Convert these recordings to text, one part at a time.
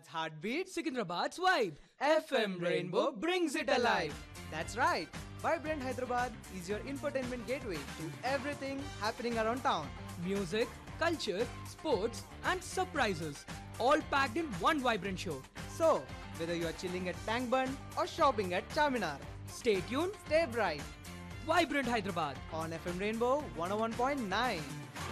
Hyderabad's heartbeat, Secunderabad's vibe. FM Rainbow brings it alive. That's right. Vibrant Hyderabad is your infotainment gateway to everything happening around town. Music, culture, sports, and surprises. All packed in one vibrant show. So, whether you are chilling at Tank Bund or shopping at Charminar, Stay tuned. stay bright Vibrant Hyderabad. on FM Rainbow 101.9.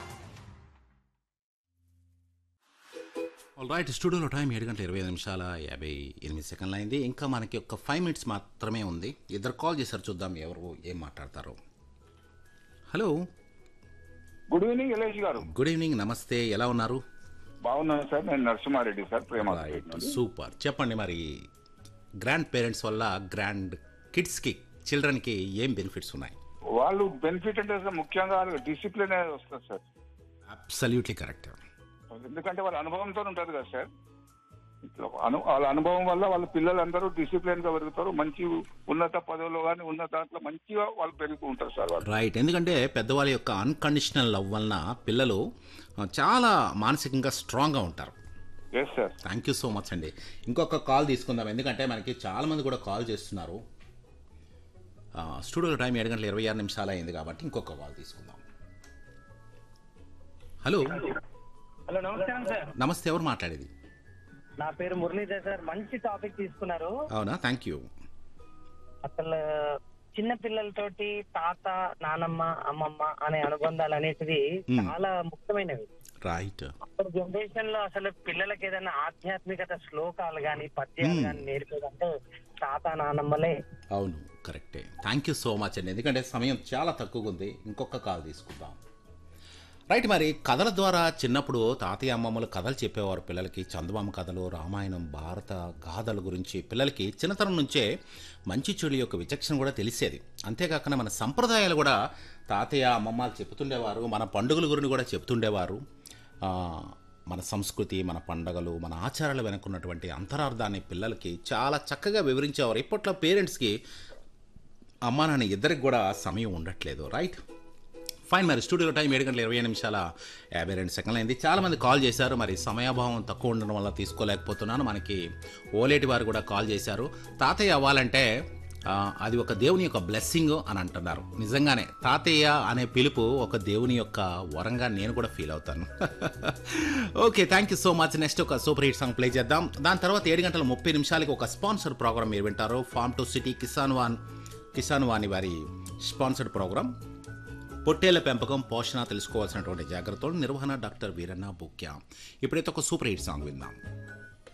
All right స్టూడియోలో time ఏడు గంటల ఇరవై ఐదు నిమిషాల యాభై ఎనిమిది సెకండ్లు అయింది ఇంకా మనకి ఒక ఫైవ్ మినిట్స్ మాత్రమే ఉంది ఇద్దరు కాల్ చేశారు చూద్దాం ఎవరు ఏం మాట్లాడతారో హలో గుడ్ ఈవినింగ్ ఎలేష్ గారు గుడ్ ఈవినింగ్ నమస్తే ఎలా ఉన్నారు బాగున్నాను సార్ నేను నరసింహారెడ్డి సార్ ప్రేమ సూపర్ చెప్పండి మరి గ్రాండ్ పేరెంట్స్ వల్ల గ్రాండ్ కిడ్స్కి చిల్డ్రన్కి ఏం బెనిఫిట్స్ ఉన్నాయి వాళ్ళు బెనిఫిట్ అంటే సార్ ముఖ్యంగా డిసిప్లిన్ అనేది వస్తుంది సార్ అబ్సల్యూట్లీ కరెక్ట్ ఎందుకంటే వాళ్ళ అనుభవంతో ఉంటుంది కదా సార్ ఇట్లా అను వాళ్ళ అనుభవం వల్ల వాళ్ళ పిల్లలందరూ డిసిప్లిన్ గా పెరుగుతారు మంచి ఉన్నత పదవిలో కానీ ఉన్న దాంట్లో మంచిగా వాళ్ళు పెరుగుతూ ఉంటారు సార్ వాళ్ళు రైట్ ఎందుకంటే పెద్దవాళ్ళ యొక్క అన్కండిషనల్ లవ్ వలన పిల్లలు ఆ, చాలా మానసికంగా స్ట్రాంగ్గా ఉంటారు yes sir thank you so much అండి ఇంకొక కాల్ తీసుకుందాం ఎందుకంటే మనకి చాలా మంది కూడా కాల్ చేస్తున్నారు ఆ, స్టూడియో టైం ఏడు గంటల ఇరవై ఆరు నిమిషాలు అయింది కాబట్టి ఇంకొక కాల్ తీసుకుందాం హలో హలో నమస్కారం సార్ నమస్తే ఎవరు మాట్లాడేది నా పేరు మురళీధర్ సార్ మంచి టాపిక్ తీసుకున్నారు అవునా థ్యాంక్ యూ అసలు చిన్న పిల్లలతోటి తాత నానమ్మ అమ్మమ్మ అనే అనుబంధాలు అనేటివి Hmm. చాలా ముఖ్యమైనవి రైట్ అప్పుడు జనరేషన్ లో అసలు పిల్లలకి ఏదైనా ఆధ్యాత్మికత శ్లోకాలు గాని పద్యాలు Hmm. గాని నేర్పేదంటే తాత నానమ్మలే అవును కరెక్టే థ్యాంక్ యూ సో మచ్ అండి ఎందుకంటే సమయం చాలా తక్కువగా ఉంది ఇంకొక కాల్ తీసుకుందాం రైట్ మరి కథల ద్వారా చిన్నప్పుడు తాతయ్య అమ్మమ్మలు కథలు చెప్పేవారు పిల్లలకి చందమామ కథలు రామాయణం భారత గాథల గురించి పిల్లలకి చిన్నతనం నుంచే మంచి చెడు యొక్క విచక్షణ కూడా తెలిసేది అంతేకాకుండా మన సంప్రదాయాలు కూడా తాతయ్య అమ్మమ్మలు చెప్తుండేవారు మన పండుగల గురించి కూడా చెప్తుండేవారు ఆ, మన సంస్కృతి మన పండగలు మన ఆచారాలు వెనుకున్నటువంటి అంతరార్థాన్ని పిల్లలకి చాలా చక్కగా వివరించేవారు ఇప్పట్లో పేరెంట్స్కి అమ్మా నాన్న ఇద్దరికి కూడా సమయం ఉండట్లేదు రైట్ ఫైన్ మరి స్టూడియో టైం ఏడు గంటల ఇరవై నిమిషాల యాభై రెండు సెకండ్లు అయింది చాలామంది కాల్ చేశారు మరి సమయాభావం తక్కువ ఉండడం వల్ల తీసుకోలేకపోతున్నాను మనకి ఓలేటి వారు కూడా కాల్ చేశారు తాతయ్య అవ్వాలంటే ఆ, అది ఒక దేవుని యొక్క బ్లెస్సింగ్ అని అంటున్నారు నిజంగానే తాతయ్య అనే పిలుపు ఒక దేవుని యొక్క వరంగా నేను కూడా ఫీల్ అవుతాను okay thank you so much next ఒక సూపర్ హిట్ సాంగ్ ప్లే చేద్దాం దాని తర్వాత ఏడు గంటల ముప్పై నిమిషాలకి ఒక స్పాన్సర్ ప్రోగ్రామ్ మీరు వింటారు ఫార్మ్ టు సిటీ కిసాన్ వాన్ కిసాన్ వాణి వారి స్పాన్సర్డ్ ప్రోగ్రామ్ పొట్టేళ్ల పెంపకం పోషణ తెలుసుకోవాల్సినటువంటి జాగ్రత్తలు నిర్వహణ డాక్టర్ వీరన్న బుక్యా ఇప్పుడైతే ఒక సూపర్ హిట్ సాంగ్ విందాం